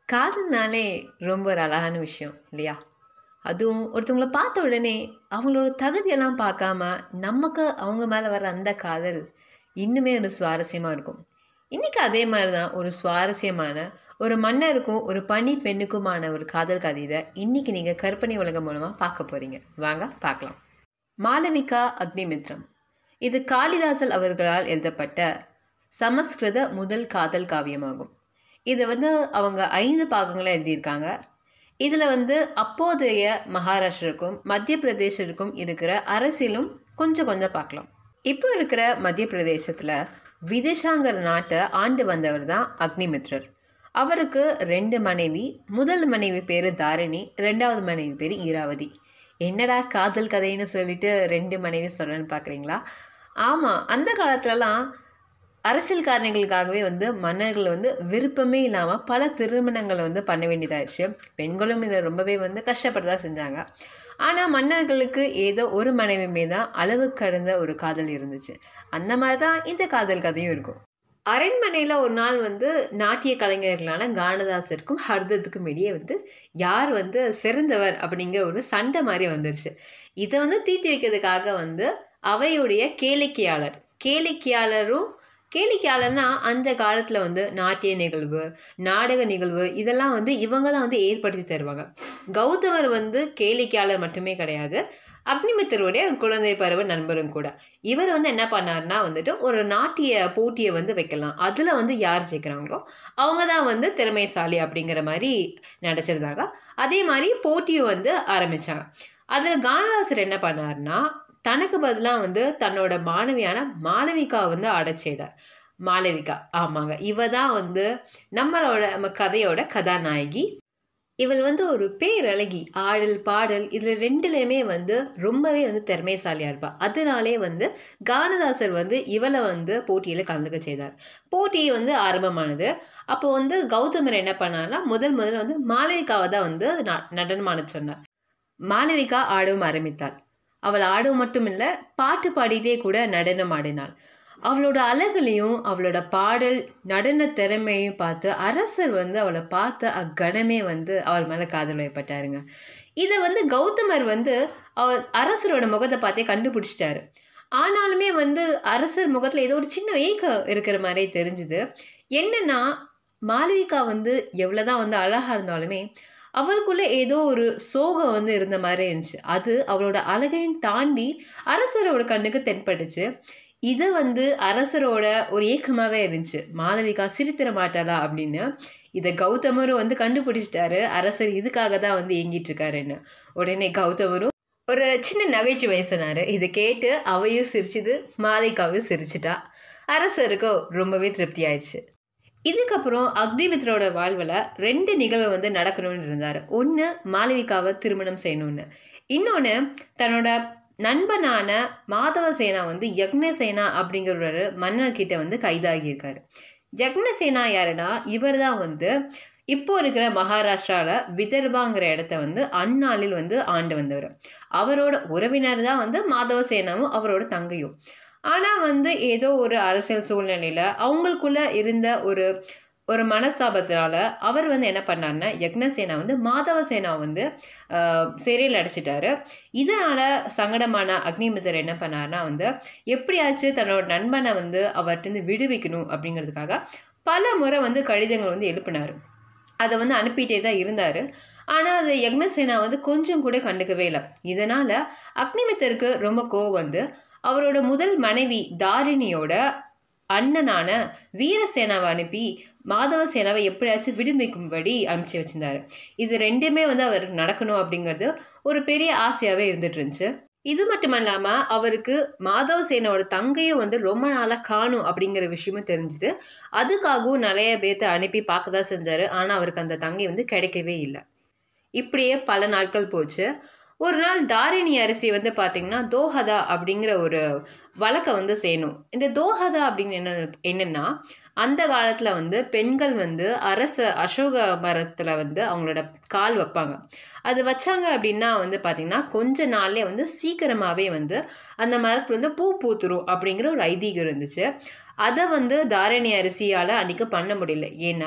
காதல்னாலே ரொம்ப ஒரு அழகான விஷயம் இல்லையா அதுவும் ஒருத்தவங்கள பார்த்த உடனே அவங்களோட தகுதியெல்லாம் பார்க்காம நமக்கு அவங்க மேலே வர அந்த காதல் இன்னுமே ஒரு சுவாரஸ்யமாக இருக்கும் இன்றைக்கி அதே மாதிரி தான் ஒரு சுவாரஸ்யமான ஒரு மன்னருக்கும் ஒரு பனி பெண்ணுக்குமான ஒரு காதல் கதையை இன்றைக்கி நீங்கள் கற்பனை உலகம் மூலமாக பார்க்க போகிறீங்க வாங்க பார்க்கலாம் மாளவிகா அக்னிமித்ரம் இது காளிதாசல் அவர்களால் எழுதப்பட்ட சமஸ்கிருத முதல் காதல் காவியமாகும் இது வந்து அவங்க ஐந்து பாகங்களை எழுதியிருக்காங்க இதில் வந்து அப்போதைய மகாராஷ்டிரருக்கும் மத்திய பிரதேசருக்கும் இருக்கிற அரசியலும் கொஞ்சம் கொஞ்சம் பார்க்கலாம் இப்போ இருக்கிற மத்திய பிரதேசத்தில் விதிஷாங்கிற நாட்டை ஆண்டு வந்தவர் தான் அக்னிமித்ரர் அவருக்கு ரெண்டு மனைவி முதல் மனைவி பேர் தாரிணி ரெண்டாவது மனைவி பேர் ஈராவதி என்னடா காதல் கதைன்னு சொல்லிட்டு ரெண்டு மனைவி சொல்கிறேன்னு பார்க்குறீங்களா ஆமாம் அந்த காலத்துலலாம் அரசியல் காரணங்களுக்காகவே வந்து மன்னர்கள் வந்து விருப்பமே இல்லாமல் பல திருமணங்களை வந்து பண்ண வேண்டியதாகிடுச்சு பெண்களும் இதை ரொம்பவே வந்து கஷ்டப்பட்டு தான் செஞ்சாங்க ஆனால் மன்னர்களுக்கு ஏதோ ஒரு மனைவியுமே தான் அளவு கடந்த ஒரு காதல் இருந்துச்சு அந்த மாதிரி தான் இந்த காதல் கதையும் இருக்கும் அரண்மனையில் ஒரு நாள் வந்து நாட்டிய கலைஞர்களான கானதாசருக்கும் ஹர்தத்துக்கும் இடையே வந்து யார் வந்து சிறந்தவர் அப்படிங்கிற ஒரு சண்டை மாதிரி வந்துருச்சு இதை வந்து தீர்த்தி வைக்கிறதுக்காக வந்து அவையுடைய கேளிக்கையாளர் கேளிக்கையாளரும் கேளிக்கையாளர்னா அந்த காலத்தில் வந்து நாட்டிய நிகழ்வு நாடக நிகழ்வு இதெல்லாம் வந்து இவங்க தான் வந்து ஏற்படுத்தி தருவாங்க கௌதமர் வந்து கேளிக்கையாளர் மட்டுமே கிடையாது அக்னிமித்தருடைய குழந்தை பருவ நண்பரும் கூட இவர் வந்து என்ன பண்ணார்னா வந்துட்டு ஒரு நாட்டிய போட்டியை வந்து வைக்கலாம் அதில் வந்து யார் ஜெயிக்கிறாங்களோ அவங்க தான் வந்து திறமைசாலி அப்படிங்கிற மாதிரி நினச்சிருந்தாங்க அதே மாதிரி போட்டியை வந்து ஆரம்பித்தாங்க அதில் கானதாசர் என்ன பண்ணார்னா தனக்கு பதிலாக வந்து தன்னோட மாணவியான மாளவிகா வந்து ஆடச் செய்தார் மாளவிகா ஆமாங்க இவ தான் வந்து நம்மளோட நம்ம கதையோட கதாநாயகி இவள் வந்து ஒரு பேரழகி ஆடல் பாடல் இதில் ரெண்டுலேயுமே வந்து ரொம்பவே வந்து திறமைசாலியாக இருப்பாள் அதனாலே வந்து கானதாசர் வந்து இவளை வந்து போட்டியில் கலந்துக்க செய்தார் போட்டி வந்து ஆரம்பமானது அப்போ வந்து கௌதமர் என்ன பண்ணார்னா முதல் முதல் வந்து மாளவிகாவை தான் வந்து நடனமான சொன்னார் மாளவிகா ஆடவும் ஆரம்பித்தாள் அவள் ஆடவும் மட்டும் இல்லை பாட்டு பாடிட்டே கூட நடனம் ஆடினாள் அவளோட அழகுலையும் அவளோட பாடல் நடன திறமையும் பார்த்து அரசர் வந்து அவளை பார்த்த அக்கணமே வந்து அவள் மேலே காதல் வைப்பட்டாருங்க இதை வந்து கௌதமர் வந்து அவர் அரசரோட முகத்தை பார்த்தே கண்டுபிடிச்சிட்டாரு ஆனாலுமே வந்து அரசர் முகத்தில் ஏதோ ஒரு சின்ன ஏக்கம் இருக்கிற மாதிரியே தெரிஞ்சுது என்னன்னா மாளவிகா வந்து எவ்வளோதான் வந்து அழகாக இருந்தாலுமே அவளுக்குள்ள ஏதோ ஒரு சோகம் வந்து இருந்த மாதிரி இருந்துச்சு அது அவளோட அழகையும் தாண்டி அரசரோட கண்ணுக்கு தென்பட்டுச்சு இது வந்து அரசரோட ஒரு ஏக்கமாகவே இருந்துச்சு மாளவிகா சிரித்திர மாட்டாளா அப்படின்னு இதை கௌதமரும் வந்து கண்டுபிடிச்சிட்டாரு அரசர் இதுக்காக தான் வந்து ஏங்கிட்டு இருக்காருன்னு உடனே கௌதமரும் ஒரு சின்ன நகைச்சுவை சொன்னார் இதை கேட்டு அவையும் சிரிச்சுது மாளிகாவும் சிரிச்சிட்டா அரசருக்கோ ரொம்பவே திருப்தி ஆயிடுச்சு இதுக்கப்புறம் அக்னிமித்ரோட வாழ்வில் ரெண்டு நிகழ்வு வந்து நடக்கணும்னு இருந்தார் ஒன்று மாளவிகாவை திருமணம் செய்யணும்னு இன்னொன்று தன்னோட நண்பனான மாதவசேனா வந்து யக்னசேனா அப்படிங்கிற ஒரு மன்னர்கிட்ட வந்து கைதாகியிருக்காரு யக்னசேனா யாருன்னா இவர் தான் வந்து இப்போ இருக்கிற மகாராஷ்டிராவில் விதர்பாங்கிற இடத்த வந்து அந்நாளில் வந்து ஆண்டு வந்தவர் அவரோட உறவினர் தான் வந்து மாதவசேனாவும் அவரோட தங்கையும் ஆனால் வந்து ஏதோ ஒரு அரசியல் சூழ்நிலையில் அவங்களுக்குள்ள இருந்த ஒரு ஒரு மனஸ்தாபத்தினால அவர் வந்து என்ன பண்ணார்னா யக்னசேனா வந்து மாதவசேனா வந்து சிறையில் அடைச்சிட்டாரு இதனால் சங்கடமான அக்னிமித்தர் என்ன பண்ணார்னா வந்து எப்படியாச்சும் தன்னோட நண்பனை வந்து அவர்கிட்ட விடுவிக்கணும் அப்படிங்கிறதுக்காக பல முறை வந்து கடிதங்கள் வந்து எழுப்பினார் அதை வந்து அனுப்பிட்டே தான் இருந்தார் ஆனால் அது யக்னசேனா வந்து கொஞ்சம் கூட கண்டுக்கவே இல்லை இதனால் அக்னிமித்தருக்கு ரொம்ப கோவம் வந்து அவரோட முதல் மனைவி தாரிணியோட அண்ணனான வீரசேனாவை அனுப்பி மாதவ சேனாவை எப்படியாச்சும் விடுவிக்கும்படி அனுப்பிச்சு வச்சிருந்தாரு இது ரெண்டுமே வந்து அவருக்கு நடக்கணும் அப்படிங்கிறது ஒரு பெரிய ஆசையாகவே இருந்துட்டு இருந்துச்சு இது மட்டும் இல்லாமல் அவருக்கு மாதவ சேனாவோட தங்கையும் வந்து ரொம்ப நாளாக காணும் அப்படிங்கிற விஷயமும் தெரிஞ்சுது அதுக்காகவும் நிறைய பேர்த்த அனுப்பி பார்க்க தான் செஞ்சார் ஆனால் அவருக்கு அந்த தங்கை வந்து கிடைக்கவே இல்லை இப்படியே பல நாட்கள் போச்சு ஒரு நாள் தாரிணி அரிசி வந்து பார்த்திங்கன்னா தோஹதா அப்படிங்கிற ஒரு வழக்கை வந்து செய்யணும் இந்த தோஹதா அப்படின்னு என்ன என்னென்னா அந்த காலத்தில் வந்து பெண்கள் வந்து அரச அசோக மரத்தில் வந்து அவங்களோட கால் வைப்பாங்க அது வச்சாங்க அப்படின்னா வந்து பார்த்திங்கன்னா கொஞ்ச நாள்லேயே வந்து சீக்கிரமாகவே வந்து அந்த மரத்தில் வந்து பூ பூத்துரும் அப்படிங்கிற ஒரு ஐதீகம் இருந்துச்சு அதை வந்து தாரணி அரிசியால் அன்றைக்கி பண்ண முடியல ஏன்னா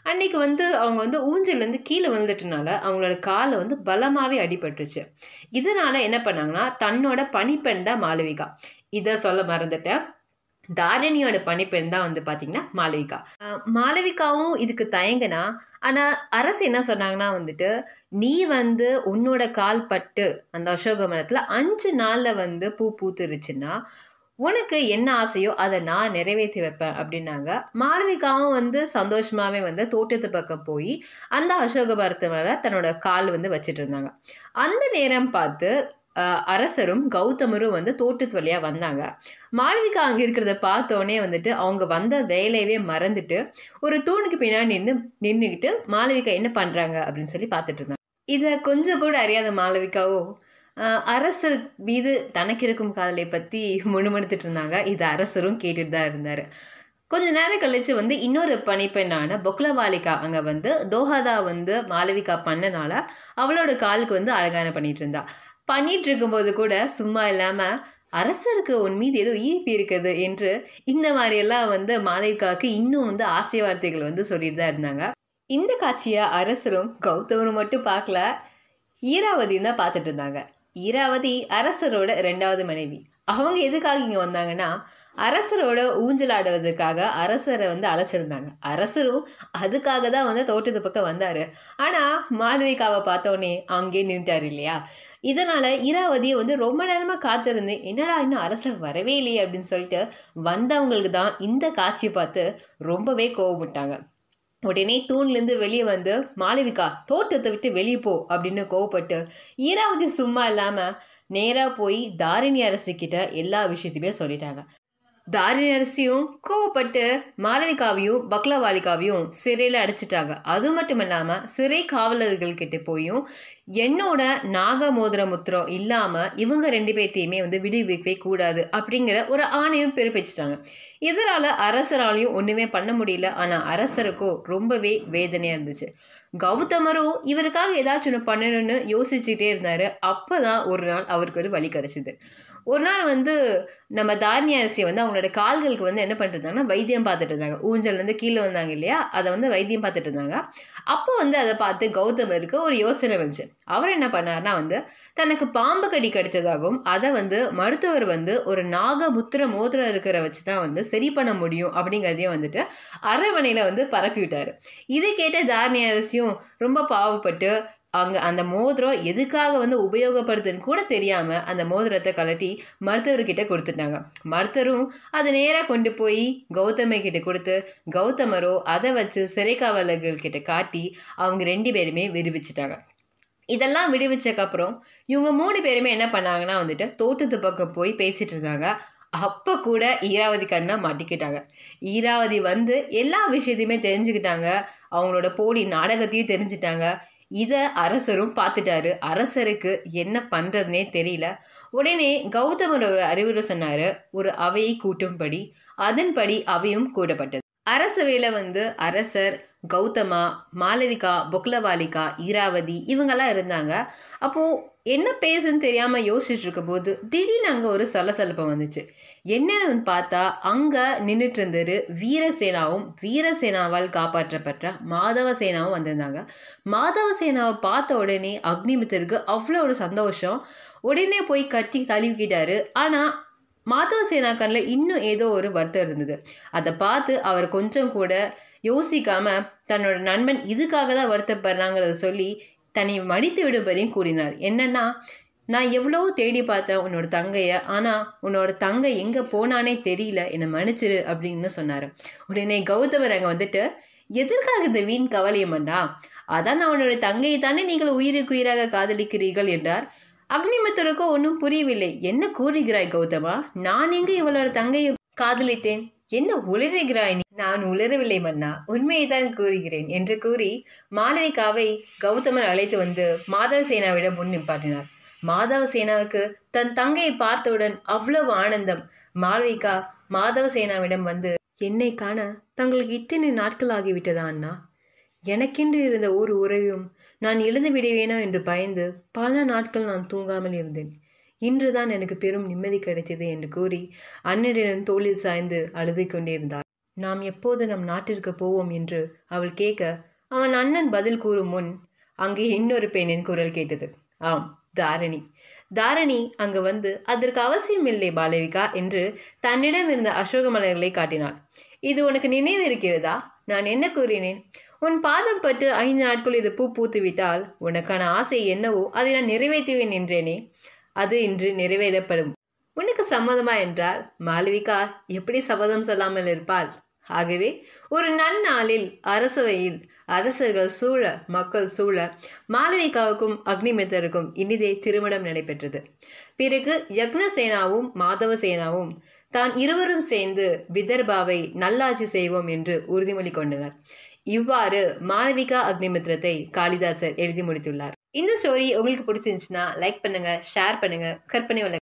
அன்னைக்கு வந்து அவங்க வந்து ஊஞ்சல்லேருந்து கீழே விழுந்துட்டனால அவங்களோட காலை வந்து பலமாகவே அடிபட்டுருச்சு இதனால என்ன பண்ணாங்கன்னா தன்னோட பணிப்பெண் தான் மாளவிகா இதை சொல்ல மறந்துட்டேன் தாரிணியோட பணிப்பெண் தான் வந்து பார்த்தீங்கன்னா மாளவிகா அஹ் மாளவிகாவும் இதுக்கு தயங்கினா ஆனால் அரசு என்ன சொன்னாங்கன்னா வந்துட்டு நீ வந்து உன்னோட கால் பட்டு அந்த அசோக மரத்தில் அஞ்சு நாளில் வந்து பூ பூத்துருச்சுன்னா உனக்கு என்ன ஆசையோ அதை நான் நிறைவேற்றி வைப்பேன் அப்படின்னாங்க மாளவிகாவும் வந்து சந்தோஷமாகவே வந்து தோட்டத்து பக்கம் போய் அந்த அசோக மரத்து மேலே தன்னோட கால் வந்து வச்சிட்டு இருந்தாங்க அந்த நேரம் பார்த்து அஹ், அரசரும் கௌதமரும் வந்து தோட்டத்து வழியா வந்தாங்க மாளவிகா அங்கே இருக்கிறத பார்த்தோன்னே வந்துட்டு அவங்க வந்த வேலையவே மறந்துட்டு ஒரு தூணுக்கு பின்னாடி நின்று நின்றுக்கிட்டு மாளவிகா என்ன பண்ணுறாங்க அப்படின்னு சொல்லி பார்த்துட்டு இருந்தாங்க இதை கொஞ்சம் கூட அறியாத மாளவிகாவோ அஹ், அரசர் மீது தனக்கு இருக்கும் காதலை பற்றி முணுமுணுத்துட்டு இருந்தாங்க இது அரசரும் கேட்டுட்டு தான் இருந்தார் கொஞ்ச நேரம் கழிச்சு வந்து இன்னொரு பணிப்பெண்ணான பொக்லவாலிகா அங்கே வந்து தோஹாதா வந்து மாளவிகா பண்ணனால அவளோட காலுக்கு வந்து அழகான பண்ணிட்டு இருந்தா பண்ணிட்டு இருக்கும்போது கூட சும்மா இல்லாமல் அரசருக்கு உன் மீது ஏதோ ஈர்ப்பு இருக்குது என்று இந்த மாதிரியெல்லாம் வந்து மாளவிகாவுக்கு இன்னும் வந்து ஆசை வார்த்தைகள் வந்து சொல்லிட்டு தான் இருந்தாங்க இந்த காட்சியை அரசரும் கௌதமரும் மட்டும் பார்க்கல ஈராவதியும் தான் பார்த்துட்டு இருந்தாங்க ஈராவதி அரசரோட ரெண்டாவது மனைவி அவங்க எதுக்காக இங்கே வந்தாங்கன்னா அரசரோட ஊஞ்சல் ஆடுவதற்காக அரசரை வந்து அழைச்சிருந்தாங்க அரசரும் அதுக்காக தான் வந்து தோட்டத்து பக்கம் வந்தார் ஆனால் மாளவிகாவை பார்த்தோன்னே அங்கேயே நின்றுட்டார் இல்லையா இதனால் ஈராவதியை வந்து ரொம்ப நேரமாக காத்திருந்து என்னடா இன்னும் அரசர் வரவே இல்லையே அப்படின்னு சொல்லிட்டு வந்தவங்களுக்கு தான் இந்த காட்சியை பார்த்து ரொம்பவே கோவப்பட்டாங்க உடனே தூண்லேருந்து வெளியே வந்து மாளவிகா தோட்டத்தை விட்டு வெளியே போ அப்படின்னு கோவப்பட்டு ஈராவதி சும்மா இல்லாமல் நேராக போய் தாரிணி அரசுக்கிட்ட எல்லா விஷயத்தையுமே சொல்லிட்டாங்க தாரிணி அரசியும் கோவப்பட்டு மாளவிகாவையும் பக்லவாலிகாவையும் சிறையில் அடைச்சிட்டாங்க அது மட்டும் இல்லாமல் சிறை காவலர்கள் கிட்ட போயும் என்னோட நாகமோதிர முத்திரம் இல்லாமல் இவங்க ரெண்டு பேர்த்தையுமே வந்து விடுவிக்கவே கூடாது அப்படிங்கிற ஒரு ஆணையம் பிறப்பிச்சிட்டாங்க இதனால் அரசராலையும் ஒன்றுமே பண்ண முடியல ஆனால் அரசருக்கோ ரொம்பவே வேதனையாக இருந்துச்சு கௌதமரும் இவருக்காக ஏதாச்சும் ஒன்று பண்ணணும்னு யோசிச்சுட்டே இருந்தார் அப்போ தான் ஒரு நாள் அவருக்கு ஒரு வழி கிடச்சிது ஒரு நாள் வந்து நம்ம தாரிணி அரசியை வந்து அவங்களோட கால்களுக்கு வந்து என்ன பண்ணிட்டு இருந்தாங்கன்னா வைத்தியம் பார்த்துட்டு இருந்தாங்க ஊஞ்சல்லேருந்து கீழே வந்தாங்க இல்லையா அதை வந்து வைத்தியம் பார்த்துட்டு இருந்தாங்க அப்போ வந்து அதை பார்த்து கௌதமருக்கு ஒரு யோசனை வந்துச்சு அவர் என்ன பண்ணார்னா வந்து தனக்கு பாம்பு கடி கடித்ததாகவும் அதை வந்து மருத்துவர் வந்து ஒரு நாகமுத்திர மோதிரம் இருக்கிற வச்சு தான் வந்து சரி பண்ண முடியும் அப்படிங்கிறதையும் வந்துட்டு அரண்மனையில் வந்து பரப்பி விட்டார் இதை கேட்ட தாரிணி அரசியும் ரொம்ப பாவப்பட்டு அங்கே அந்த மோதிரம் எதுக்காக வந்து உபயோகப்படுதுன்னு கூட தெரியாமல் அந்த மோதிரத்தை கலட்டி மருத்துவர்கிட்ட கொடுத்துட்டாங்க மருத்துவரும் அதை நேராக கொண்டு போய் கௌதமை கிட்ட கொடுத்து கௌதமரோ அதை வச்சு சிறை காவலர்கள் கிட்ட காட்டி அவங்க ரெண்டு பேருமே விடுவிச்சிட்டாங்க இதெல்லாம் விடுவிச்சக்கப்புறம் இவங்க மூணு பேருமே என்ன பண்ணாங்கன்னா வந்துட்டு தோட்டத்து பக்கம் போய் பேசிட்டு இருந்தாங்க அப்போ கூட ஈராவதி கண்ணா மாட்டிக்கிட்டாங்க ஈராவதி வந்து எல்லா விஷயத்தையுமே தெரிஞ்சுக்கிட்டாங்க அவங்களோட போடி நாடகத்தையும் தெரிஞ்சுட்டாங்க இதை அரசரும் பார்த்துட்டாரு அரசருக்கு என்ன பண்ணுறதுனே தெரியல உடனே கௌதமர் ஒரு அறிவுரை சொன்னார் ஒரு அவையை கூட்டும்படி அதன்படி அவையும் கூடப்பட்டது அரசவையில் வந்து அரசர் கௌதமா மாளவிகா பொக்லவாலிகா ஈராவதி இவங்கெல்லாம் இருந்தாங்க அப்போது என்ன பேசுன்னு தெரியாமல் யோசிச்சுட்டு இருக்கும்போது திடீர்னு அங்கே ஒரு சலசலப்பம் வந்துச்சு என்னன்னு பார்த்தா அங்கே நின்றுட்டு இருந்தாரு வீரசேனாவும் வீரசேனாவால் காப்பாற்றப்பட்ட மாதவசேனாவும் வந்திருந்தாங்க மாதவசேனாவை பார்த்த உடனே அக்னிமித்தருக்கு அவ்வளோ ஒரு சந்தோஷம் உடனே போய் கட்டி தழுவிக்கிட்டாரு ஆனால் மாதவசேனா கண்ணில் இன்னும் ஏதோ ஒரு வருத்தம் இருந்தது அதை பார்த்து அவர் கொஞ்சம் கூட யோசிக்காம தன்னோட நண்பன் இதுக்காக தான் வருத்தப்படுறாங்கிறத சொல்லி தன்னை மடித்து விடும்படியும் கூறினார் என்னன்னா நான் எவ்வளோ தேடி பார்த்தேன் உன்னோட தங்கைய ஆனால் உன்னோட தங்கை எங்கே போனானே தெரியல என்னை மன்னிச்சிரு அப்படின்னு சொன்னார் உடனே கௌதமர் அங்கே வந்துட்டு எதற்காக இந்த வீண் கவலையமண்டா அதான் நான் உன்னோட தங்கையை தானே நீங்கள் உயிருக்கு உயிராக காதலிக்கிறீர்கள் என்றார் அக்னிமித்தருக்கோ ஒன்றும் புரியவில்லை என்ன கூறுகிறாய் கௌதமா நான் எங்கே இவளோட தங்கையை காதலித்தேன் என்ன உளறுகிறாய் நீ நான் உளரவில்லை மன்னா உண்மையை தான் கூறுகிறேன் என்று கூறி மாணவிகாவை கௌதமர் அழைத்து வந்து மாதவசேனாவிடம் முன் நிப்பாட்டினார் மாதவசேனாவுக்கு தன் தங்கையை பார்த்தவுடன் அவ்வளவு ஆனந்தம் மாளவிகா மாதவசேனாவிடம் வந்து என்னை காண தங்களுக்கு இத்தனை நாட்கள் ஆகிவிட்டதா அண்ணா எனக்கென்று இருந்த ஒரு உறவையும் நான் இழந்து விடுவேனோ என்று பயந்து பல நாட்கள் நான் தூங்காமல் இருந்தேன் இன்றுதான் எனக்கு பெரும் நிம்மதி கிடைத்தது என்று கூறி அண்ணனிடம் தோளில் சாய்ந்து அழுது கொண்டிருந்தார் நாம் எப்போது நம் நாட்டிற்கு போவோம் என்று அவள் கேட்க அவன் அண்ணன் பதில் கூறும் முன் அங்கே இன்னொரு பெண்ணின் குரல் கேட்டது ஆம் தாரணி தாரணி அங்கு வந்து அதற்கு அவசியம் இல்லை பாலவிகா என்று தன்னிடம் இருந்த அசோக மலர்களை காட்டினாள் இது உனக்கு நினைவு இருக்கிறதா நான் என்ன கூறினேன் உன் பாதம் பட்டு ஐந்து நாட்கள் இது பூ பூத்து விட்டால் உனக்கான ஆசை என்னவோ அதை நான் நிறைவேற்றுவேன் என்றேனே அது இன்று நிறைவேறப்படும் உனக்கு சம்மதமா என்றால் மாளவிகா எப்படி சபதம் சொல்லாமல் இருப்பாள் ஆகவே ஒரு நன்னாளில் அரசவையில் அரசர்கள் சூழ மக்கள் சூழ மாளவிகாவுக்கும் அக்னிமித்தருக்கும் இனிதே திருமணம் நடைபெற்றது பிறகு யக்னசேனாவும் மாதவசேனாவும் தான் இருவரும் சேர்ந்து விதர்பாவை நல்லாட்சி செய்வோம் என்று உறுதிமொழி கொண்டனர் இவ்வாறு மாளவிகா அக்னிமித்ரத்தை காளிதாசர் எழுதி முடித்துள்ளார் இந்த ஸ்டோரி உங்களுக்கு பிடிச்சிருந்துச்சுன்னா லைக் பண்ணுங்க ஷேர் பண்ணுங்க கற்பனை உலக